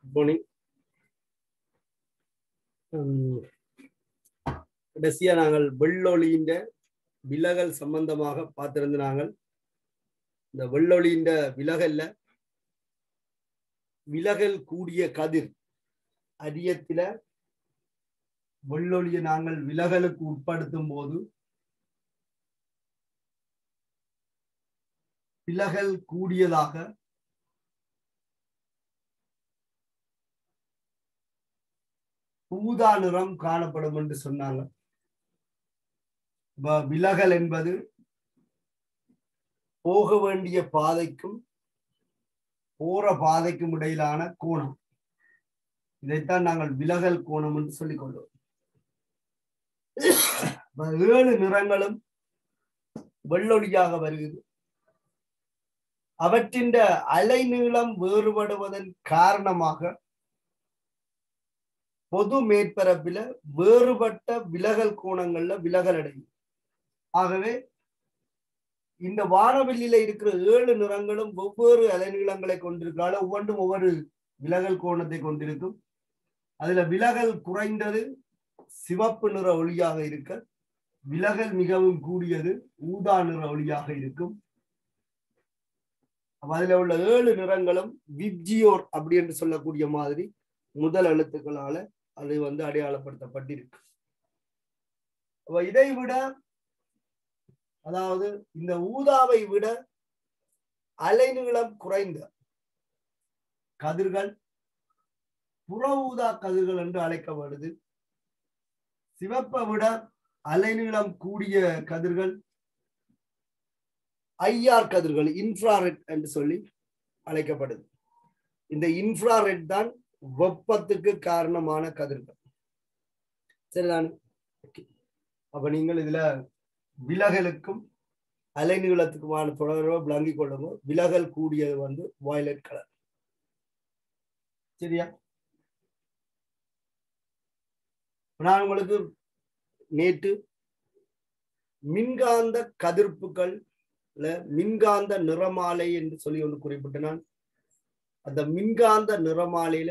morning கடைசியா நாங்கள் வெள்ளொளியின் விலகல் சம்பந்தமாக பார்த்திருந்த நாங்கள் இந்த வெள்ளொளியின் விலகல்ல விலகல் கூடிய கதிர் அரியத்தில வெள்ளொளியை நாங்கள் விலகலுக்கு உட்படுத்தும் போது விலகல் கூடியதாக ஊதா நிறம் காணப்படும் என்று சொன்னாங்க விலகல் என்பது போக வேண்டிய பாதைக்கும் போற பாதைக்கும் இடையிலான கோணம் இதைத்தான் நாங்கள் விலகல் கோணம் என்று சொல்லிக் கொள்வோம் ஏழு நிறங்களும் வெள்ளொளியாக வருகிறது அவற்றின் அலைநீளம் வேறுபடுவதன் காரணமாக பொது மேற்பரப்பில வேறுபட்ட விலகல் கோணங்கள்ல விலகல் அடையும் ஆகவே இந்த வானவெளியில இருக்கிற ஏழு நிறங்களும் ஒவ்வொரு அலைநீளங்களை கொண்டிருக்கிறால ஒவ்வொன்றும் ஒவ்வொரு விலகல் கோணத்தை கொண்டிருக்கும் அதுல விலகல் குறைந்தது சிவப்பு நிற ஒளியாக இருக்க விலகல் மிகவும் கூடியது ஊதா நிற ஒளியாக இருக்கும் அதுல உள்ள ஏழு நிறங்களும் விப்ஜியோர் அப்படி என்று சொல்லக்கூடிய மாதிரி முதல் எழுத்துக்களால அது வந்து அடையாளப்படுத்தப்பட்டிருக்கு இதை விட அதாவது இந்த ஊதாவை விட அலைநீளம் குறைந்த கதிர்கள் புற ஊதா கதிர்கள் என்று அழைக்கப்படுது சிவப்பை விட அலைநீளம் கூடிய கதிர்கள் ஐஆர் கதிர்கள் இன்ஃப்ராரெட் என்று சொல்லி அழைக்கப்படுது இந்த இன்ஃப்ராரெட் தான் வெப்பத்துக்கு காரணமான கதிர்கள் சரிதான் அப்ப நீங்கள் இதுல விலகலுக்கும் அலைநீளத்துக்குமான தொடர்பை விளங்கிக் கொள்ளுங்க விலகல் கூடியது வந்து வயலட் கலர் சரியா நான் உங்களுக்கு நேற்று மின்காந்த கதிர்ப்புகள் மின்காந்த நிறமாலை என்று சொல்லி ஒன்று குறிப்பிட்ட நான் அந்த மின்காந்த நிறமாலையில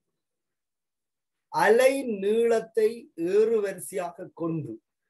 அலை நீளத்தை ஏறு வரிசையாக கொண்டு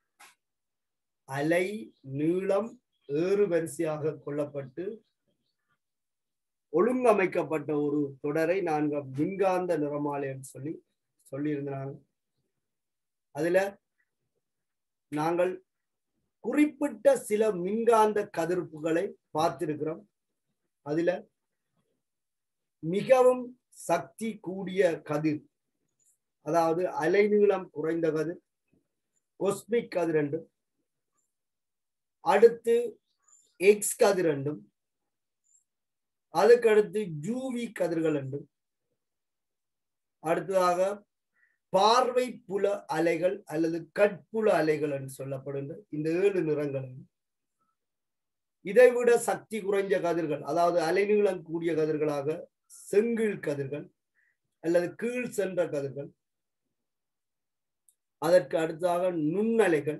அலை நீளம் ஏறு வரிசையாக கொள்ளப்பட்டு ஒழுங்கமைக்கப்பட்ட ஒரு தொடரை நான்கு மின்காந்த நிறமாலை என்று சொல்லி சொல்லியிருந்தாங்க அதுல நாங்கள் குறிப்பிட்ட சில மின்காந்த கதிர்ப்புகளை பார்த்திருக்கிறோம் அதுல மிகவும் சக்தி கூடிய கதிர் அதாவது அலைநீளம் குறைந்த கதிர் கொஸ்மிக் கதிர் என்றும் அடுத்து எக்ஸ் கதிர் என்றும் அதுக்கடுத்து ஜூவி கதிர்கள் என்றும் அடுத்ததாக பார்வை புல அலைகள் அல்லது கட்புல அலைகள் என்று சொல்லப்படுகின்ற இந்த ஏழு நிறங்கள் இதைவிட சக்தி குறைஞ்ச கதிர்கள் அதாவது அலைநீளம் கூடிய கதிர்களாக செங்கீழ் கதிர்கள் அல்லது கீழ் சென்ற கதிர்கள் அதற்கு அடுத்ததாக நுண்ணலைகள்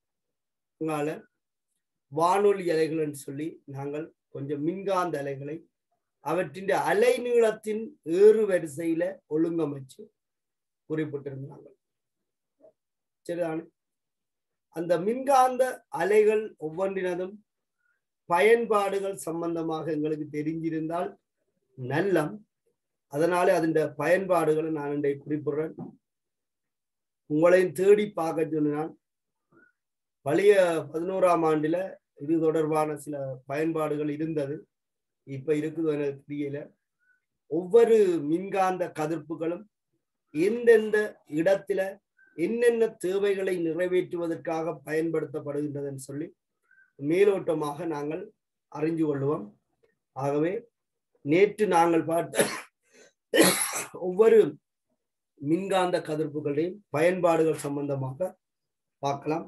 வானொலி அலைகள் என்று சொல்லி நாங்கள் கொஞ்சம் மின்காந்த அலைகளை அவற்றின் அலை நீளத்தின் ஏறு வரிசையில ஒழுங்கமைச்சு குறிப்பிட்டிருந்தாங்க சரிதானே அந்த மின்காந்த அலைகள் ஒவ்வொன்றினதும் பயன்பாடுகள் சம்பந்தமாக எங்களுக்கு தெரிஞ்சிருந்தால் நல்லம் அதனால அதன் பயன்பாடுகளை நான் இன்றைய குறிப்பிடுறேன் உங்களையும் தேடி பார்க்க சொன்னால் பழைய பதினோராம் ஆண்டுல இது தொடர்பான சில பயன்பாடுகள் இருந்தது இப்ப இருக்குது எனக்கு தெரியல ஒவ்வொரு மின்காந்த கதிர்ப்புகளும் எந்தெந்த இடத்துல என்னென்ன தேவைகளை நிறைவேற்றுவதற்காக பயன்படுத்தப்படுகின்றதுன்னு சொல்லி மேலோட்டமாக நாங்கள் அறிஞ்சு கொள்வோம் ஆகவே நேற்று நாங்கள் பார்த்த ஒவ்வொரு மின்காந்த கதிர்ப்புகளையும் பயன்பாடுகள் சம்பந்தமாக பார்க்கலாம்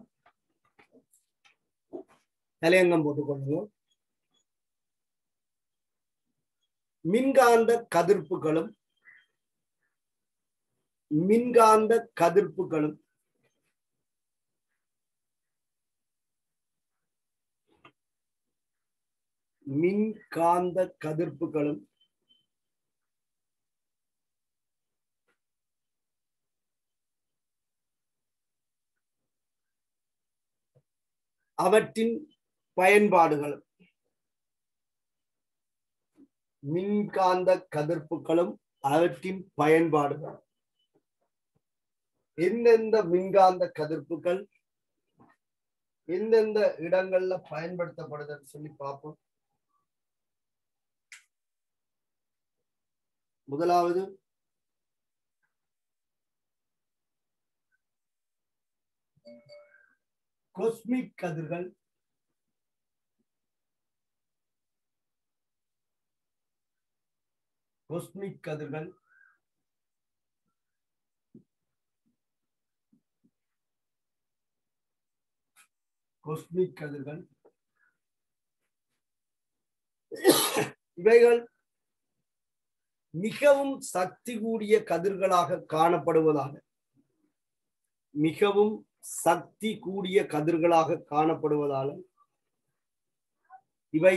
தலையங்கம் போட்டுக்கொள்ளுங்க மின்காந்த கதிர்ப்புகளும் மின்காந்த கதிர்ப்புகளும் மின்காந்த கதிர்ப்புகளும் அவற்றின் பயன்பாடுகளும் மின்காந்த கதிர்ப்புகளும் அவற்றின் பயன்பாடுகளும் எந்தெந்த மின்காந்த கதிர்ப்புகள் எந்தெந்த இடங்கள்ல பயன்படுத்தப்படுதுன்னு சொல்லி பார்ப்போம் முதலாவது கொஸ்மிக் கதிர்கள் கொஸ்மிக் கதிர்கள் கொஸ்மிக் கதிர்கள் இவைகள் மிகவும் சக்தி கூடிய கதிர்களாக காணப்படுவதாக மிகவும் சக்தி கூடிய கதிர்களாக காணப்படுவதால இவை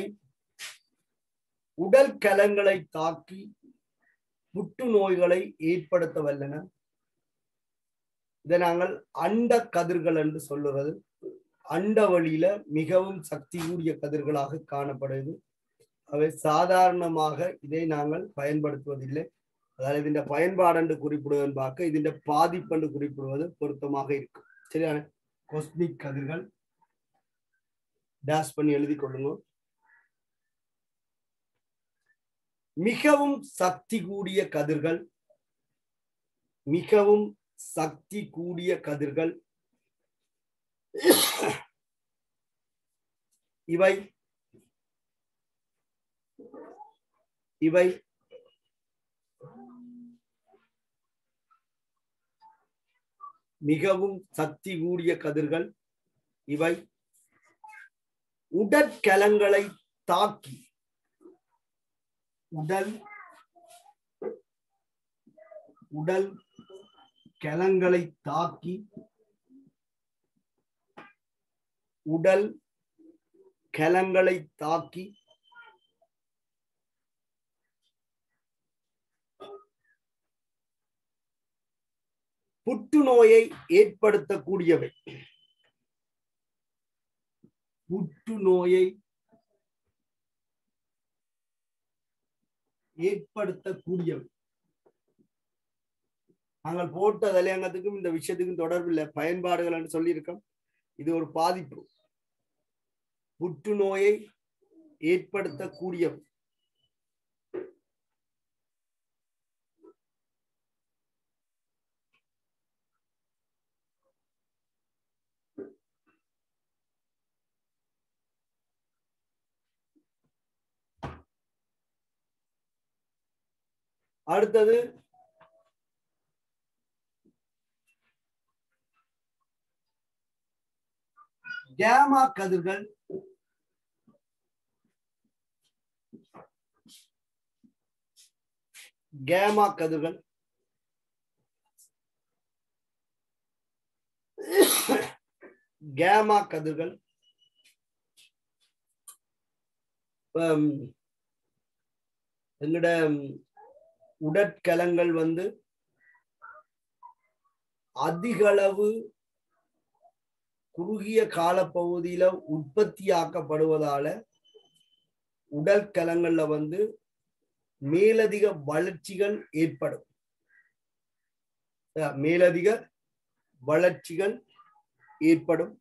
உடல் கலங்களை தாக்கி புற்று நோய்களை ஏற்படுத்த வல்லன இதை நாங்கள் அண்ட கதிர்கள் என்று சொல்லுறது அண்ட வழியில மிகவும் சக்தி கூடிய கதிர்களாக காணப்படுது அவை சாதாரணமாக இதை நாங்கள் பயன்படுத்துவதில்லை அதாவது ഇതിന്റെ பயன்பாடு என்று குறிப்பிடுவதன் பார்க்க ഇതിന്റെ பாதிப்பு என்று குறிப்பிடுவது பொருத்தமாக இருக்கும் சரியான கொஸ்மிக் கதிர்கள் டேஷ் பண்ணி எழுதி கொள்ளுங்க மிகவும் சக்தி கூடிய கதிர்கள் மிகவும் சக்தி கூடிய கதிர்கள் இவை இவை மிகவும் சக்தி கூடிய கதிர்கள் இவை உடற்கலங்களை தாக்கி உடல் உடல் கலங்களை தாக்கி உடல் கலங்களை தாக்கி புற்றுநோயை ஏற்படுத்தக்கூடியவை புற்றுநோயை ஏற்படுத்தக்கூடியவை நாங்கள் போட்ட தலையங்கத்துக்கும் இந்த விஷயத்துக்கும் தொடர்பில்லை பயன்பாடுகள் என்று சொல்லியிருக்கோம் இது ஒரு பாதிப்பு புற்றுநோயை ஏற்படுத்தக்கூடியவை அடுத்தது கேமா கதிர்கள் கேமா கதிர்கள் கேமா கதிர்கள் ஹம், எங்கட உடற்கலங்கள் வந்து அதிகளவு குறுகிய காலப்பகுதியில உற்பத்தியாக்கப்படுவதால உடல் கலங்கள்ல வந்து மேலதிக வளர்ச்சிகள் ஏற்படும் அஹ் மேலதிக வளர்ச்சிகள் ஏற்படும்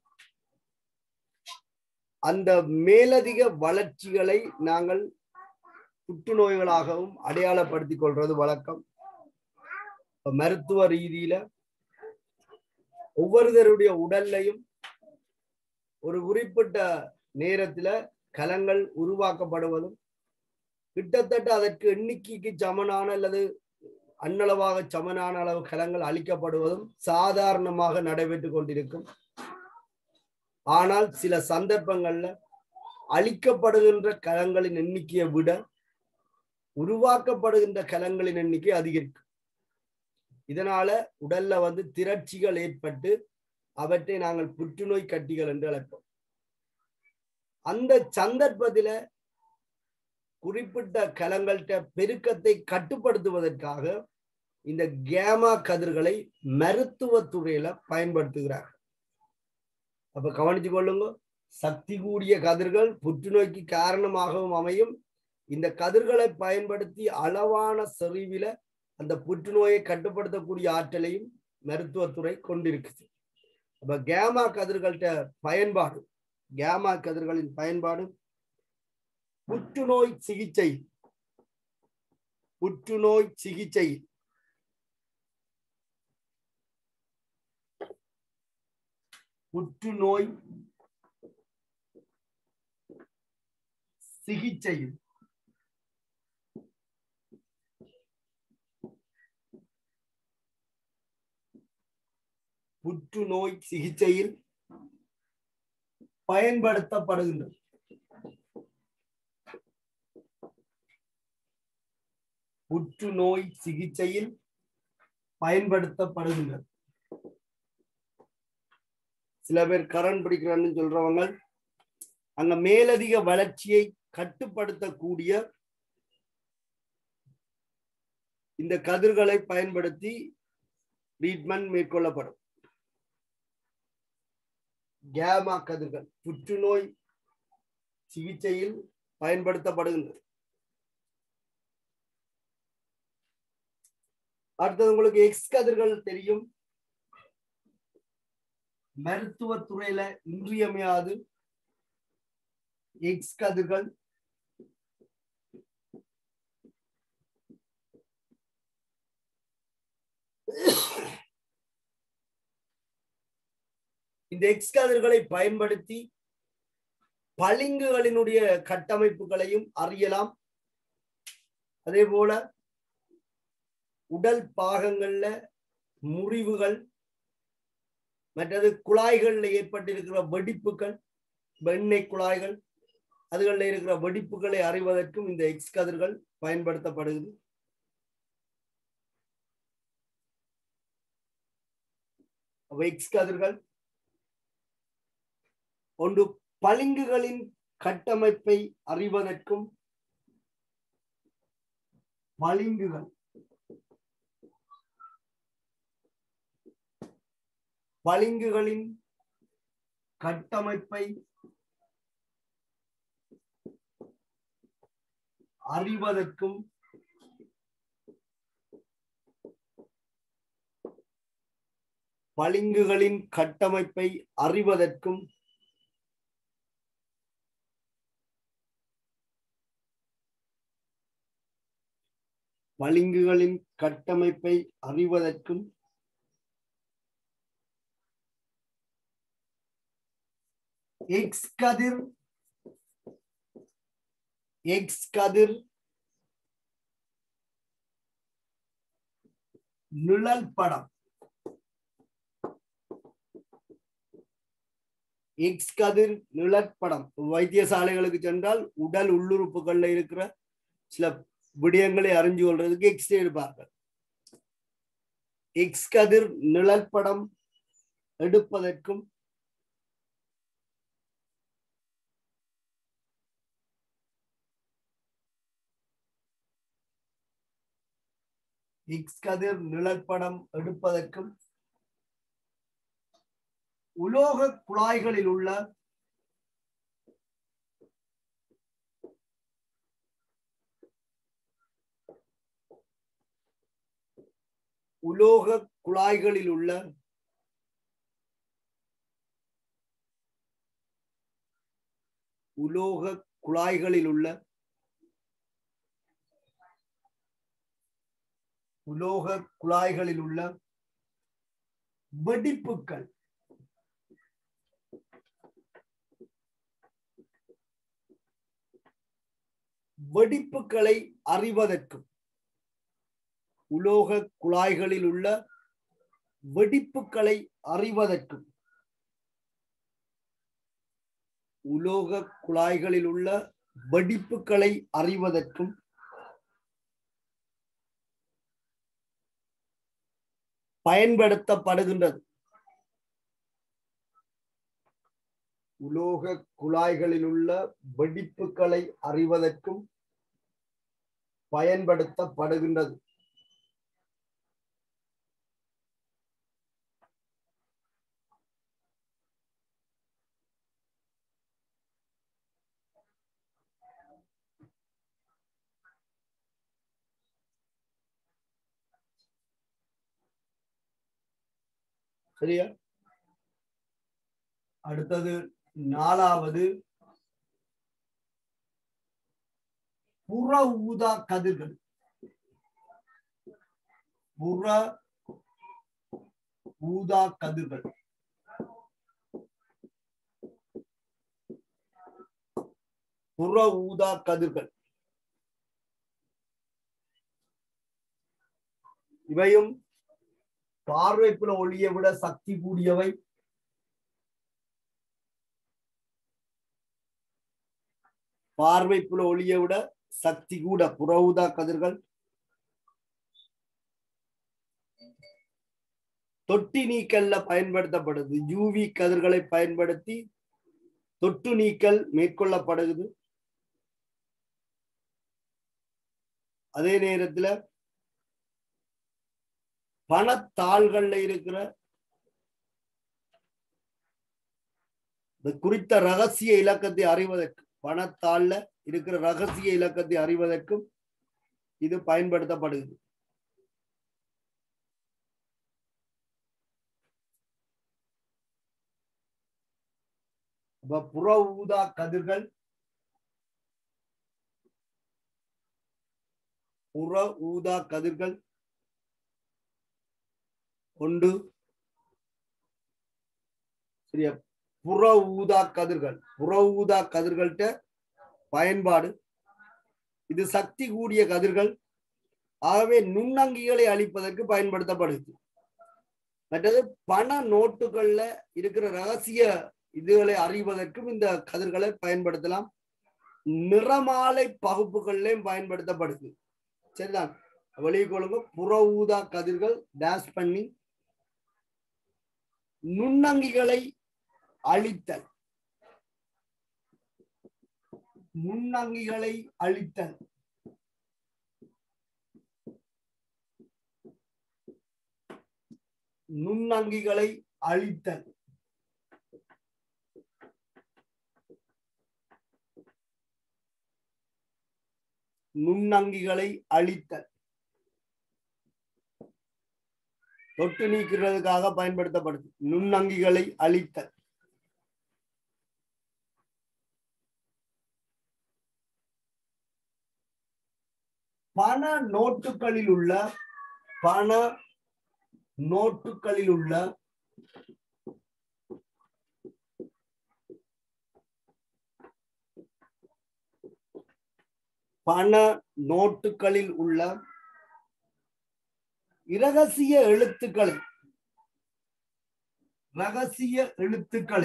அந்த மேலதிக வளர்ச்சிகளை நாங்கள் புற்றுநோய்களாகவும் அடையாளப்படுத்திக் கொள்றது வழக்கம் இப்ப மருத்துவ ரீதியில ஒவ்வொருத்தருடைய உடல்லையும் ஒரு குறிப்பிட்ட நேரத்துல கலங்கள் உருவாக்கப்படுவதும் கிட்டத்தட்ட அதற்கு எண்ணிக்கைக்கு சமனான அல்லது அன்னளவாக சமனான அளவு கலங்கள் அளிக்கப்படுவதும் சாதாரணமாக நடைபெற்றுக் கொண்டிருக்கும் ஆனால் சில சந்தர்ப்பங்கள்ல அளிக்கப்படுகின்ற கலங்களின் எண்ணிக்கையை விட உருவாக்கப்படுகின்ற கலங்களின் எண்ணிக்கை அதிகரிக்கும் இதனால உடல்ல வந்து திரட்சிகள் ஏற்பட்டு அவற்றை நாங்கள் புற்றுநோய் கட்டிகள் என்று அழைப்போம் அந்த சந்தர்ப்பத்தில குறிப்பிட்ட கலங்கள்கிட்ட பெருக்கத்தை கட்டுப்படுத்துவதற்காக இந்த கேமா கதிர்களை மருத்துவ துறையில பயன்படுத்துகிறார்கள் அப்ப கவனிச்சு கொள்ளுங்க சக்தி கூடிய கதிர்கள் புற்றுநோய்க்கு காரணமாகவும் அமையும் இந்த கதிர்களை பயன்படுத்தி அளவான செறிவில அந்த புற்றுநோயை கட்டுப்படுத்தக்கூடிய ஆற்றலையும் மருத்துவத்துறை கொண்டிருக்குது அப்ப கேமா கதிர்கள்ட்ட பயன்பாடு கேமா கதிர்களின் பயன்பாடு புற்றுநோய் சிகிச்சை புற்றுநோய் சிகிச்சை புற்றுநோய் சிகிச்சையில் புற்றுநோய் சிகிச்சையில் பயன்படுத்தப்படுகின்றது புற்றுநோய் சிகிச்சையில் பயன்படுத்தப்படுகின்றது சில பேர் கரண் பிடிக்கிறான்னு சொல்றவங்க அங்க மேலதிக வளர்ச்சியை கட்டுப்படுத்தக்கூடிய இந்த கதிர்களை பயன்படுத்தி ட்ரீட்மெண்ட் மேற்கொள்ளப்படும் கேமா கதிர்கள் புற்றுநோய் சிகிச்சையில் பயன்படுத்தப்படுகின்றது அடுத்தது உங்களுக்கு எக்ஸ் கதிர்கள் தெரியும் மருத்துவ துறையில இன்றியமையாது எக்ஸ் கதிர்கள் இந்த எக்ஸ் கதிர்களை பயன்படுத்தி பளிங்குகளினுடைய கட்டமைப்புகளையும் அறியலாம் அதே போல உடல் பாகங்கள்ல முறிவுகள் மற்றது குழாய்கள்ல ஏற்பட்டிருக்கிற வெடிப்புகள் வெண்ணெய் குழாய்கள் அதுகளில் இருக்கிற வெடிப்புகளை அறிவதற்கும் இந்த எக்ஸ் கதிர்கள் பயன்படுத்தப்படுகிறது எக்ஸ் கதிர்கள் ஒன்று பளிங்குகளின் கட்டமைப்பை அறிவதற்கும் பளிங்குகள் பளிங்குகளின் கட்டமைப்பை அறிவதற்கும் பளிங்குகளின் கட்டமைப்பை அறிவதற்கும் பளிங்குகளின் கட்டமைப்பை அறிவதற்கும் எக்ஸ் கதிர் எக்ஸ் கதிர் நிழல் படம் எக்ஸ் கதிர் நிழற்படம் வைத்தியசாலைகளுக்கு சென்றால் உடல் உள்ளுறுப்புகள்ல இருக்கிற சில விடயங்களை அறிஞ்சு கொள்றதுக்கு எக்ஸ்ரே எடுப்பார்கள் எக்ஸ் கதிர் நிழற்படம் எடுப்பதற்கும் எக்ஸ் கதிர் நிழற்படம் எடுப்பதற்கும் உலோக குழாய்களில் உள்ள உலோக குழாய்களில் உள்ள உலோக குழாய்களில் உள்ள உலோக குழாய்களில் உள்ள வெடிப்புகள் வெடிப்புகளை அறிவதற்கும் உலோக குழாய்களில் உள்ள வெடிப்புகளை அறிவதற்கும் உலோக குழாய்களில் உள்ள வெடிப்புகளை அறிவதற்கும் பயன்படுத்தப்படுகின்றது உலோக குழாய்களில் உள்ள வெடிப்புகளை அறிவதற்கும் பயன்படுத்தப்படுகின்றது சரியா அடுத்தது நாலாவது புற ஊதா கதிர்கள் புற ஊதா கதிர்கள் புற ஊதா கதிர்கள் இவையும் பார்வைப்புல ஒளியை விட சக்தி கூடியவை பார்வைப்புல ஒளியை விட சக்தி கூட புற ஊதா கதிர்கள் தொட்டி நீக்கல்ல பயன்படுத்தப்படுது யூவி கதிர்களை பயன்படுத்தி தொட்டு நீக்கல் மேற்கொள்ளப்படுகிறது அதே நேரத்துல பணத்தாள்கள்ல இருக்கிற இந்த குறித்த ரகசிய இலக்கத்தை அறிவதற்கு பணத்தாள்ல இருக்கிற ரகசிய இலக்கத்தை அறிவதற்கும் இது பயன்படுத்தப்படுகிறது அப்ப புற ஊதா கதிர்கள் புற ஊதா கதிர்கள் கொண்டு சரியா புற ஊதா கதிர்கள் புற ஊதா கதிர்கள்ட்ட பயன்பாடு இது சக்தி கூடிய கதிர்கள் ஆகவே நுண்ணங்கிகளை அழிப்பதற்கு பயன்படுத்தப்படுது மற்றது பண நோட்டுகள்ல இருக்கிற ரகசிய இதுகளை அறிவதற்கும் இந்த கதிர்களை பயன்படுத்தலாம் நிறமாலை பகுப்புகள்லையும் பயன்படுத்தப்படுது சரிதான் வெளியே கொள்ளுங்க புற ஊதா கதிர்கள் டேஷ் பண்ணி நுண்ணங்கிகளை அழித்தல் நுண்ணங்கிகளை அழித்தல் நுண்ணங்கிகளை அழித்தல் நுண்ணங்கிகளை அழித்தல் தொட்டு நீக்கிறதுக்காக பயன்படுத்தப்படுது நுண்ணங்கிகளை அழித்தல் பண நோட்டுகளில் உள்ள பண நோட்டுகளில் உள்ள பண நோட்டுகளில் உள்ள இரகசிய எழுத்துக்களை ரகசிய எழுத்துக்களை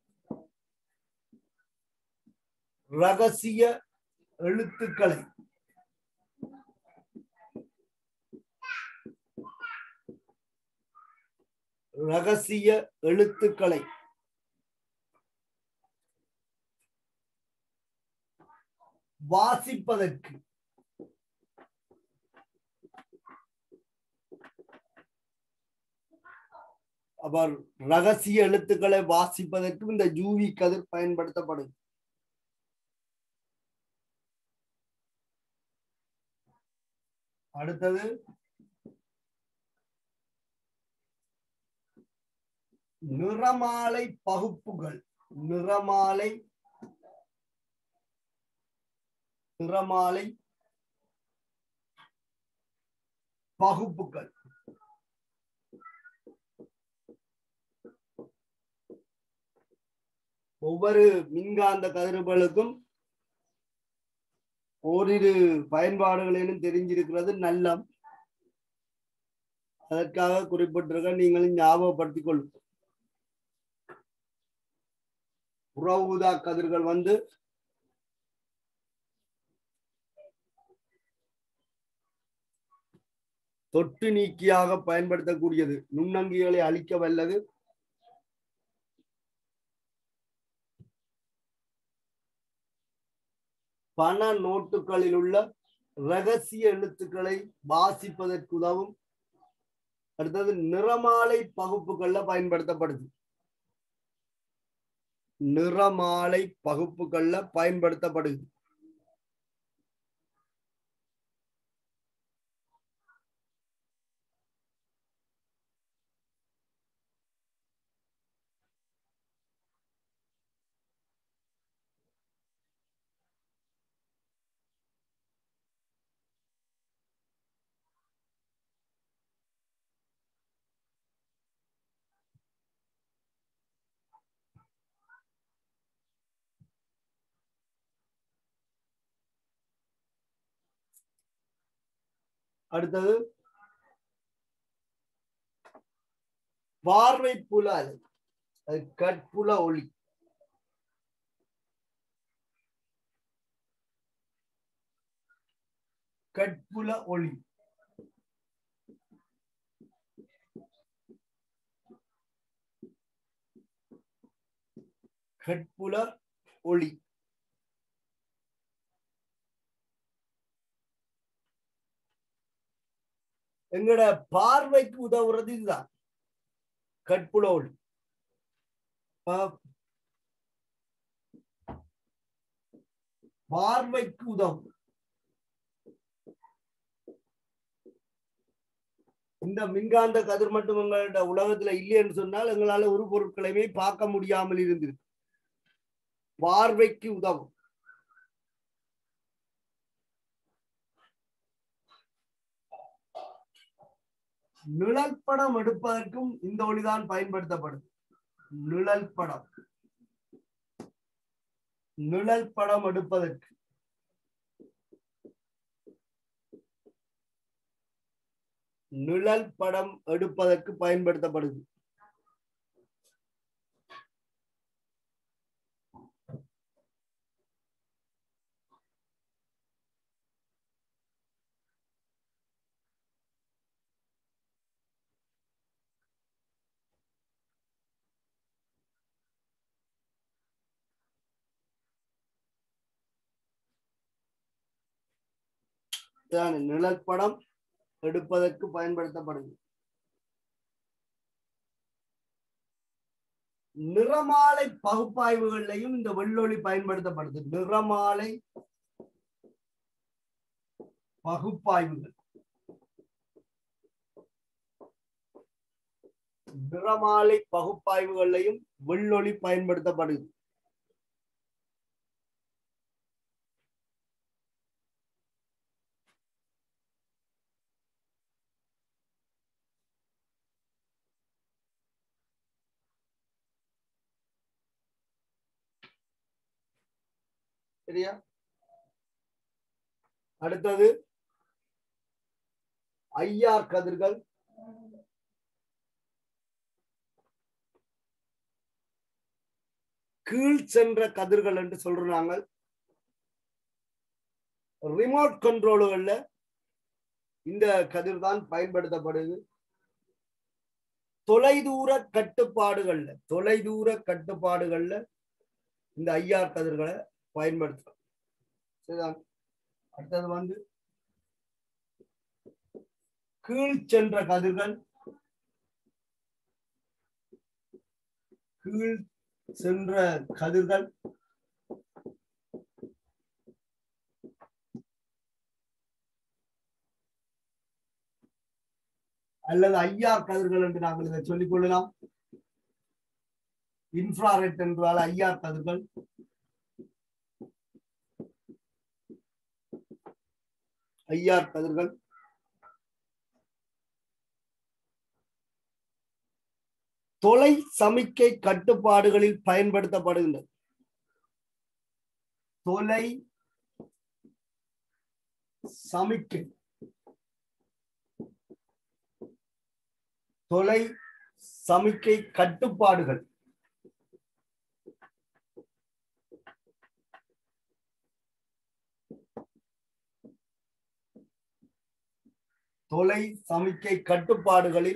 ரகசிய எழுத்துக்களை ரகசிய எழுத்துக்களை வாசிப்பதற்கு அவர் ரகசிய எழுத்துக்களை வாசிப்பதற்கும் இந்த ஜூவி கதிர் பயன்படுத்தப்படுது அடுத்தது நிறமாலை பகுப்புகள் நிறமாலை நிறமாலை பகுப்புகள் ஒவ்வொரு மின்காந்த கதிர்வுகளுக்கும் ஓரிரு பயன்பாடுகளிலும் தெரிஞ்சிருக்கிறது நல்லம் அதற்காக குறிப்பிட்டிருக்க நீங்களும் ஞாபகப்படுத்திக் கொள்ளும் புற ஊதா கதிர்கள் வந்து தொட்டு நீக்கியாக பயன்படுத்தக்கூடியது நுண்ணங்கிகளை அழிக்க வல்லது பண நோட்டுகளில் உள்ள ரகசிய எழுத்துக்களை வாசிப்பதற்கு உதவும் அடுத்தது நிறமாலை பகுப்புகள்ல பயன்படுத்தப்படுது நிறமாலை பகுப்புகள்ல பயன்படுத்தப்படுது அடுத்தது பார்வை புல அலை அது கட்புல ஒளி கட்புல ஒளி கட்புல ஒளி எங்கட பார்வைக்கு உதவுறது இதுதான் கட்புல ஒளி பா- பார்வைக்கு உதவும் இந்த மின்காந்த கதிர் மட்டும் எங்களோட உலகத்துல இல்லைன்னு சொன்னால் எங்களால ஒரு பொருட்களையுமே பார்க்க முடியாமல் இருந்திருக்கு பார்வைக்கு உதவும் நிழல் படம் எடுப்பதற்கும் இந்த ஒளிதான் பயன்படுத்தப்படுது நிழல் படம் நிழல் படம் எடுப்பதற்கு நிழல் படம் எடுப்பதற்கு பயன்படுத்தப்படுது இதான நிழல் படம் எடுப்பதற்கு பயன்படுத்தப்படுது நிறமாலை பகுப்பாய்வுகள்லையும் இந்த வெள்ளொளி பயன்படுத்தப்படுது நிறமாலை பகுப்பாய்வுகள் நிறமாலை பகுப்பாய்வுகள்லையும் வெள்ளொளி பயன்படுத்தப்படுது சரியா அடுத்தது ஐஆர் கதிர்கள் கீழ் சென்ற கதிர்கள் என்று சொல்றாங்க ரிமோட் கண்ட்ரோலுகள்ல இந்த கதிர் தான் பயன்படுத்தப்படுது தொலைதூர கட்டுப்பாடுகள்ல தொலைதூர கட்டுப்பாடுகள்ல இந்த ஐஆர் கதிர்களை பயன்படுத்துறோம் சரிதான் அடுத்தது வந்து கீழ் சென்ற கதிர்கள் கீழ் சென்ற கதிர்கள் அல்லது ஐஆர் கதிர்கள் என்று நாங்கள் இதை சொல்லிக் கொள்ளலாம் இன்ஃப்ராரெட் என்றால் ஐஆர் கதிர்கள் ஐஆர் கதிர்கள் தொலை சமிக்கை கட்டுப்பாடுகளில் பயன்படுத்தப்படுகின்றது தொலை சமிக்கை தொலை சமிக்கை கட்டுப்பாடுகள் தொலை சமிக்கை கட்டுப்பாடுகளில்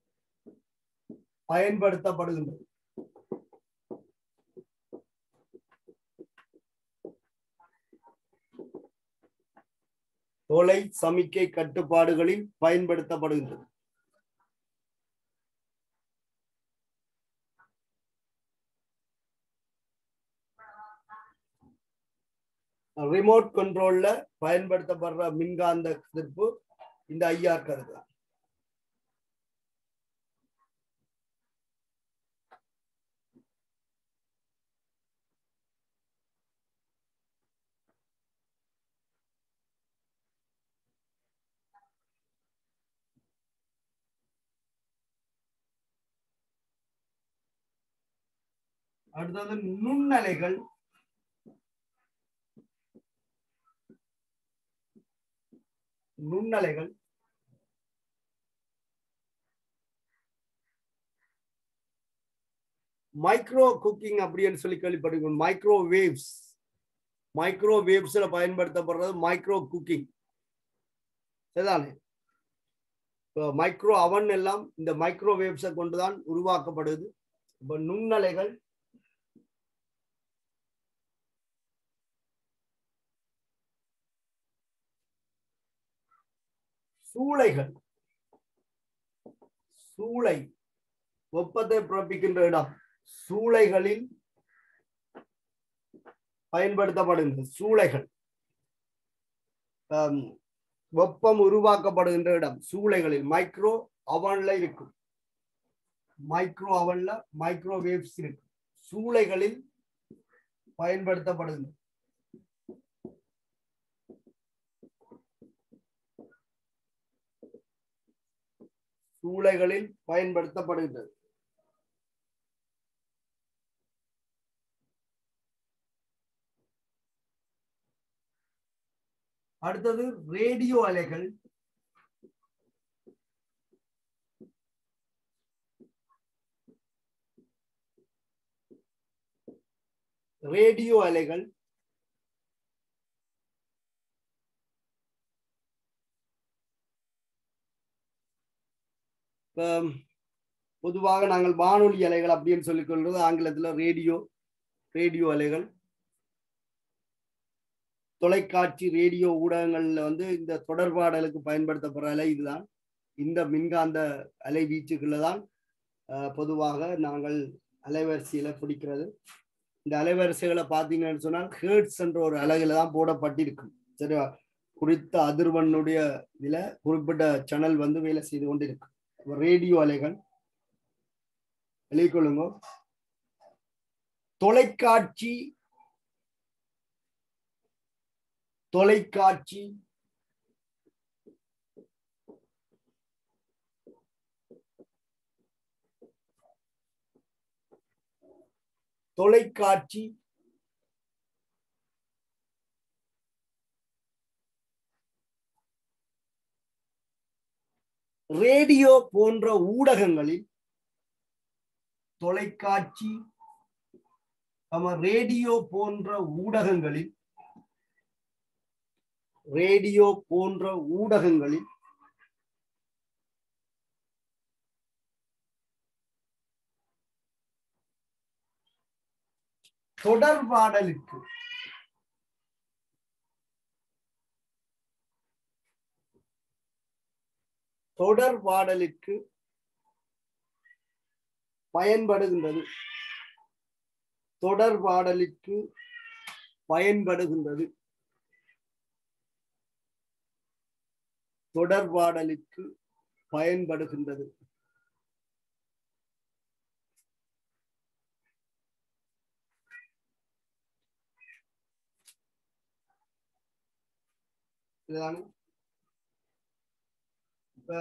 பயன்படுத்தப்படுகின்றது தொலை சமிக்கை கட்டுப்பாடுகளில் பயன்படுத்தப்படுகின்றது ரிமோட் கண்ட்ரோல்ல பயன்படுத்தப்படுற மின்காந்த எதிர்ப்பு இந்த ஐஆர் கருது அடுத்தது நுண்ணலைகள் நுண்ணலைகள் மைக்ரோ குக்கிங் அப்படின்னு சொல்லி கேள்விப்பட்டிருக்கோம் மைக்ரோ வேவ்ஸ் மைக்ரோ வேவ்ஸ்ல பயன்படுத்தப்படுறது மைக்ரோ குக்கிங் சரிதானே இப்போ மைக்ரோ அவன் எல்லாம் இந்த மைக்ரோ வேவ்ஸை கொண்டுதான் உருவாக்கப்படுது இப்போ நுண்ணலைகள் சூளைகள் சூளை வெப்பத்தை பிறப்பிக்கின்ற இடம் சூளைகளில் பயன்படுத்தப்படுகின்ற சூளைகள் ஆம், வெப்பம் உருவாக்கப்படுகின்ற இடம் சூளைகளில் மைக்ரோ அவன்ல இருக்கும் மைக்ரோ அவன்ல மைக்ரோ வேவ்ஸ் இருக்கும் சூளைகளில் பயன்படுத்தப்படுகின்ற சூளைகளில் பயன்படுத்தப்படுகின்றது அடுத்தது ரேடியோ அலைகள் ரேடியோ அலைகள் இப்ப பொதுவாக நாங்கள் வானொலி அலைகள் அப்படின்னு சொல்லிக் கொள்வது ஆங்கிலத்துல ரேடியோ ரேடியோ அலைகள் தொலைக்காட்சி ரேடியோ ஊடகங்கள்ல வந்து இந்த தொடர்பாடலுக்கு பயன்படுத்தப்படுற அலை இதுதான் இந்த மின்காந்த அலை வீச்சுக்குள்ள தான் அஹ், பொதுவாக நாங்கள் அலைவரிசையில பிடிக்கிறது இந்த அலைவரிசைகளை பார்த்தீங்கன்னு சொன்னால் ஹேர்ட்ஸ் என்ற ஒரு அலகுல தான் போடப்பட்டிருக்கும் சரியா குறித்த அதிர்வனுடைய இதுல குறிப்பிட்ட சேனல் வந்து வேலை செய்து கொண்டிருக்கு ரேடியோ அலைகள் எழுதிக்கொள்ளுங்க தொலைக்காட்சி தொலைக்காட்சி தொலைக்காட்சி ரேடியோ போன்ற ஊடகங்களில் தொலைக்காட்சி ஆமா ரேடியோ போன்ற ஊடகங்களில் ரேடியோ போன்ற ஊடகங்களில் தொடர்பாடலுக்கு தொடர்பாடலுக்கு பயன்படுகின்றது தொடர்பாடலுக்கு பயன்படுகின்றது தொடர்பாடலுக்கு பயன்படுகின்றது இதுதானே இப்ப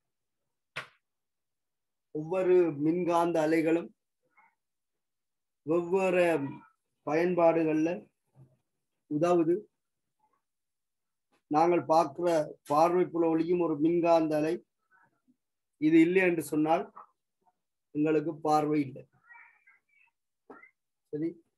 ஒவ்வொரு மின்காந்த அலைகளும் வெவ்வேறு பயன்பாடுகள்ல உதவுது நாங்கள் பார்க்கிற பார்வை புல ஒளியும் ஒரு மின்காந்த அலை இது இல்லை என்று சொன்னால் எங்களுக்கு பார்வை இல்லை சரி